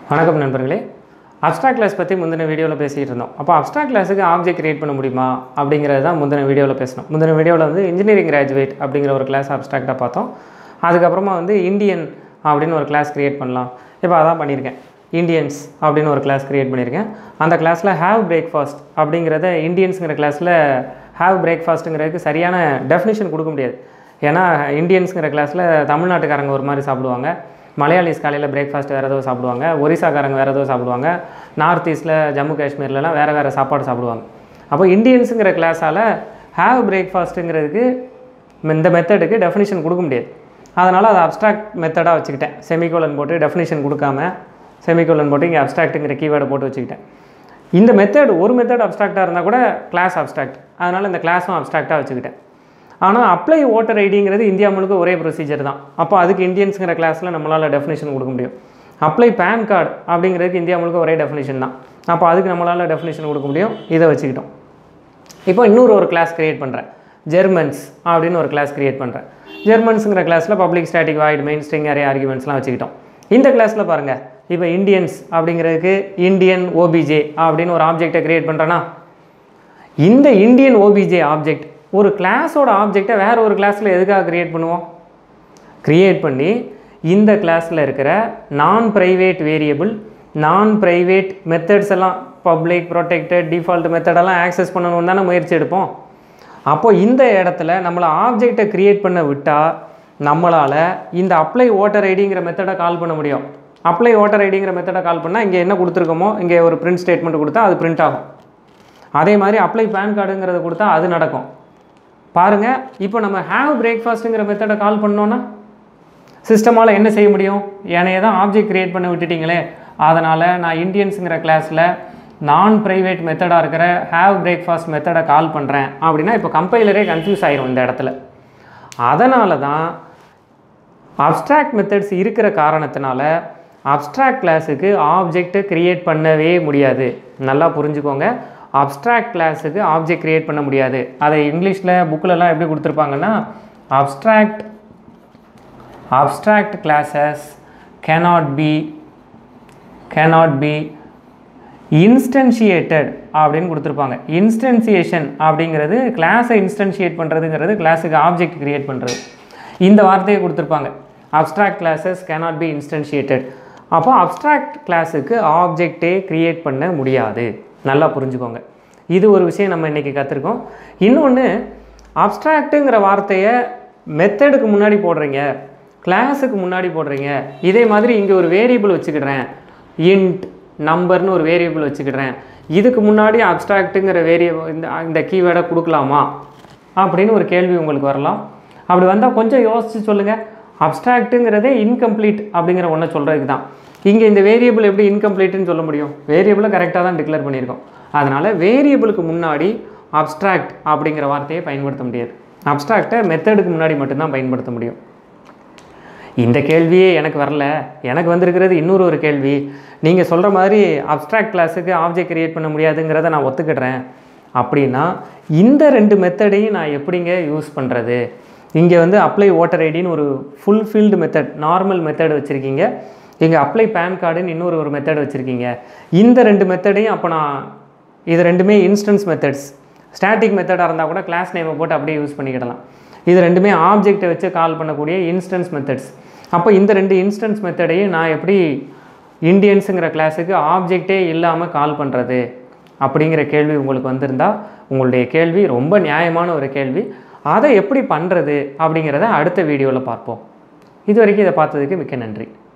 வணக்கம் நண்பர்களே abstract class பற்றி முந்தின வீடியோவில் பேசிகிட்டு இருந்தோம் அப்போ அப்ஸ்ட்ராக்ட் கிளாஸுக்கு ஆப்ஜெக்ட் கிரியேட் பண்ண முடியுமா அப்படிங்கிறது தான் முந்தின வீடியோவில் பேசணும் முந்தின வீடியோவில் வந்து இன்ஜினியரிங் கிராஜுவேட் அப்படிங்கிற ஒரு கிளாஸ் அப்ஸ்ட்ராக்டாக பார்த்தோம் அதுக்கப்புறமா வந்து இந்தியன் அப்படின்னு ஒரு கிளாஸ் கிரியேட் பண்ணலாம் இப்போ அதான் பண்ணியிருக்கேன் இந்தியன்ஸ் அப்படின்னு ஒரு கிளாஸ் கிரியேட் பண்ணியிருக்கேன் அந்த கிளாஸில் ஹேவ் பிரேக்ஃபாஸ்ட் அப்படிங்கிறத இந்தியன்ஸுங்கிற கிளாஸில் ஹேவ் பிரேக்ஃபாஸ்ட்டுங்கிறதுக்கு சரியான டெஃபினிஷன் கொடுக்க முடியாது ஏன்னா இந்தியன்ஸுங்கிற கிளாஸில் தமிழ்நாட்டுக்காரங்க ஒரு மாதிரி சாப்பிடுவாங்க மலையாளிஸ் காலையில் பிரேக்ஃபாஸ்ட் வேறு ஏதோ சாப்பிடுவாங்க ஒரிசாக்காரங்க வேறு ஏதோ சாப்பிடுவாங்க நார்த் ஈஸ்ட்டில் ஜம்மு காஷ்மீர்லலாம் வேறு வேறு சாப்பாடு சாப்பிடுவாங்க அப்போ இந்தியன்ஸுங்கிற கிளாஸால் ஹேவ் பிரேக்ஃபாஸ்ட்டுங்கிறதுக்கு இந்த மெத்தடுக்கு டெஃபினிஷன் கொடுக்க முடியாது அதனால் அதை அப்ஸ்ட்ராக்ட் மெத்தடாக வச்சுக்கிட்டேன் செமிகோலன் போட்டு டெஃபினிஷன் கொடுக்காம செமிகோலன் போட்டு இங்கே அப்ஸ்ட்ராக்ட்டுங்கிற கீவேர்டை போட்டு வச்சுக்கிட்டேன் இந்த மெத்தட் ஒரு மெத்தட் அப்ஸ்ட்ராக்டாக இருந்தால் கூட கிளாஸ் அப்ஸ்ட்ராக்ட் அதனால் இந்த கிளாஸும் அப்ஸ்ட்ராக்டாக வச்சுக்கிட்டேன் ஆனால் அப்ளை ஓட்டர் ஐடிங்கிறது இந்தியா முழுக்க ஒரே ப்ரொசீஜர் தான் அப்போ அதுக்கு இந்தியன்ஸுங்கிற கிளாஸில் நம்மளால் டெஃபினேஷன் கொடுக்க முடியும் அப்ளை பேன் கார்டு அப்படிங்கிறதுக்கு இந்தியா முழுக்க ஒரே டெஃபினேஷன் தான் அப்போ அதுக்கு நம்மளால் டெஃபினேஷன் கொடுக்க முடியும் இதை வச்சுக்கிட்டோம் இப்போ இன்னொரு ஒரு கிளாஸ் கிரியேட் பண்ணுறேன் ஜெர்மன்ஸ் அப்படின்னு ஒரு கிளாஸ் கிரியேட் பண்ணுறேன் ஜெர்மன்ஸுங்கிற கிளாஸில் public static void main string array ஆர்குமெண்ட்ஸ்லாம் வச்சுக்கிட்டோம் இந்த கிளாஸில் பாருங்கள் இப்போ இந்தியன்ஸ் அப்படிங்கிறதுக்கு இந்தியன் ஓபிஜே அப்படின்னு ஒரு ஆப்ஜெக்டை கிரியேட் பண்ணுறேன்னா இந்த இந்தியன் ஓபிஜே ஆப்ஜெக்ட் ஒரு கிளாஸோட ஆப்ஜெக்டை வேற ஒரு கிளாஸில் எதுக்காக கிரியேட் பண்ணுவோம் கிரியேட் பண்ணி இந்த கிளாஸில் இருக்கிற நான் ப்ரைவேட் வேரியபிள் நான் ப்ரைவேட் மெத்தட்ஸ் எல்லாம் பப்ளிக் ப்ரொடெக்டட் டிஃபால்ட் மெத்தடெல்லாம் ஆக்சஸ் பண்ணணும்னு தானே முயற்சி எடுப்போம் அப்போ இந்த இடத்துல நம்மளை ஆப்ஜெக்டை கிரியேட் பண்ண விட்டால் நம்மளால் இந்த அப்ளை ஓட்டர் ஐடிங்கிற மெத்தடை கால் பண்ண முடியும் அப்ளை ஓட்டர் ஐடிங்கிற மெத்தடை கால் பண்ணால் இங்கே என்ன கொடுத்துருக்கோமோ இங்கே ஒரு பிரிண்ட் ஸ்டேட்மெண்ட் கொடுத்தா அது பிரிண்ட் ஆகும் அதே மாதிரி அப்ளை பேன் கார்டுங்கிறத கொடுத்தா அது நடக்கும் பாருங்கள் இப்போ நம்ம ஹேவ் பிரேக்ஃபாஸ்ட்டுங்கிற மெத்தடை கால் பண்ணோன்னா சிஸ்டமால் என்ன செய்ய முடியும் என்னைய தான் ஆப்ஜெக்ட் க்ரியேட் பண்ண விட்டுட்டீங்களே அதனால் நான் இந்தியன்ஸுங்கிற கிளாஸில் நான் ப்ரைவேட் மெத்தடாக இருக்கிற ஹேவ் பிரேக்ஃபாஸ்ட் மெத்தடை கால் பண்ணுறேன் அப்படின்னா இப்போ கம்பைலரே கன்ஃபியூஸ் ஆயிரும் இந்த இடத்துல அதனால தான் அப்ஸ்ட்ராக்ட் மெத்தட்ஸ் இருக்கிற காரணத்தினால அப்ஸ்ட்ராக்ட் கிளாஸுக்கு ஆப்ஜெக்டை க்ரியேட் பண்ணவே முடியாது நல்லா புரிஞ்சுக்கோங்க அப்ஸ்ட்ராக்ட் கிளாஸுக்கு ஆப்ஜெக்ட் க்ரியேட் பண்ண முடியாது அதை இங்கிலீஷில் புக்கிலலாம் எப்படி கொடுத்துருப்பாங்கன்னா abstract abstract classes cannot be cannot be instantiated அப்படின்னு கொடுத்துருப்பாங்க இன்ஸ்டன்சியேஷன் அப்படிங்கிறது கிளாஸை இன்ஸ்டன்ஷியேட் பண்ணுறதுங்கிறது கிளாஸுக்கு ஆப்ஜெக்ட் கிரியேட் பண்ணுறது இந்த வார்த்தையை கொடுத்துருப்பாங்க abstract classes cannot be instantiated அப்போ அப்ஸ்ட்ராக்ட் கிளாஸுக்கு ஆப்ஜெக்டே க்ரியேட் பண்ண முடியாது நல்லா புரிஞ்சுக்கோங்க இது ஒரு விஷயம் நம்ம இன்றைக்கி கற்றுருக்கோம் இன்னொன்று அப்ஸ்ட்ராக்ட்டுங்கிற வார்த்தையை மெத்தடுக்கு முன்னாடி போடுறீங்க கிளாஸுக்கு முன்னாடி போடுறீங்க இதே மாதிரி இங்கே ஒரு வேரியபிள் வச்சுக்கிடுறேன் இன்ட் நம்பர்னு ஒரு வேரியபிள் வச்சுக்கிடுறேன் இதுக்கு முன்னாடி அப்ஸ்ட்ராக்ட்டுங்கிற வேரியபிள் இந்த இந்த கீவேர்டை கொடுக்கலாமா அப்படின்னு ஒரு கேள்வி உங்களுக்கு வரலாம் அப்படி வந்தால் கொஞ்சம் யோசித்து சொல்லுங்கள் அப்ஸ்ட்ராக்ட்டுங்கிறதே இன்கம்ப்ளீட் அப்படிங்கிற ஒன்றை சொல்கிறதுக்கு தான் இங்கே இந்த வேரியபிள் எப்படி இன்கம்ப்ளீட்னு சொல்ல முடியும் வேரியபிளை கரெக்டாக தான் டிக்ளேர் பண்ணியிருக்கோம் அதனால் வேரியபிளுக்கு முன்னாடி அப்ஸ்ட்ராக்ட் அப்படிங்கிற வார்த்தையை பயன்படுத்த முடியாது அப்ஸ்ட்ராக்டை மெத்தடுக்கு முன்னாடி மட்டும்தான் பயன்படுத்த முடியும் இந்த கேள்வியே எனக்கு வரல எனக்கு வந்திருக்கிறது இன்னொரு ஒரு கேள்வி நீங்கள் சொல்கிற மாதிரி அப்ஸ்ட்ராக்ட் கிளாஸுக்கு ஆப்ஜெக்ட் கிரியேட் பண்ண முடியாதுங்கிறத நான் ஒத்துக்கிடுறேன் அப்படின்னா இந்த ரெண்டு மெத்தடையும் நான் எப்படிங்க யூஸ் பண்ணுறது இங்கே வந்து அப்ளை ஓட்டர் ஐடின்னு ஒரு ஃபுல்ஃபில்டு மெத்தட் நார்மல் மெத்தட் வச்சுருக்கீங்க இங்கே அப்ளை பேன் கார்டுன்னு இன்னொரு ஒரு மெத்தட் வச்சுருக்கீங்க இந்த ரெண்டு மெத்தடையும் அப்போ நான் இது ரெண்டுமே இன்ஸ்டன்ஸ் மெத்தட்ஸ் ஸ்டாட்டிக் மெத்தடாக இருந்தால் கூட கிளாஸ் நேமை போட்டு அப்படியே யூஸ் பண்ணிக்கிடலாம் இது ரெண்டுமே ஆப்ஜெக்டை வச்சு கால் பண்ணக்கூடிய இன்ஸ்டன்ஸ் மெத்தட்ஸ் அப்போ இந்த ரெண்டு இன்ஸ்டன்ஸ் மெத்தடையும் நான் எப்படி இண்டியன்ஸுங்கிற கிளாஸுக்கு ஆப்ஜெக்டே இல்லாமல் கால் பண்ணுறது அப்படிங்கிற கேள்வி உங்களுக்கு வந்திருந்தால் உங்களுடைய கேள்வி ரொம்ப நியாயமான ஒரு கேள்வி அதை எப்படி பண்ணுறது அப்படிங்கிறத அடுத்த வீடியோவில் பார்ப்போம் இது வரைக்கும் இதை பார்த்ததுக்கு மிக்க நன்றி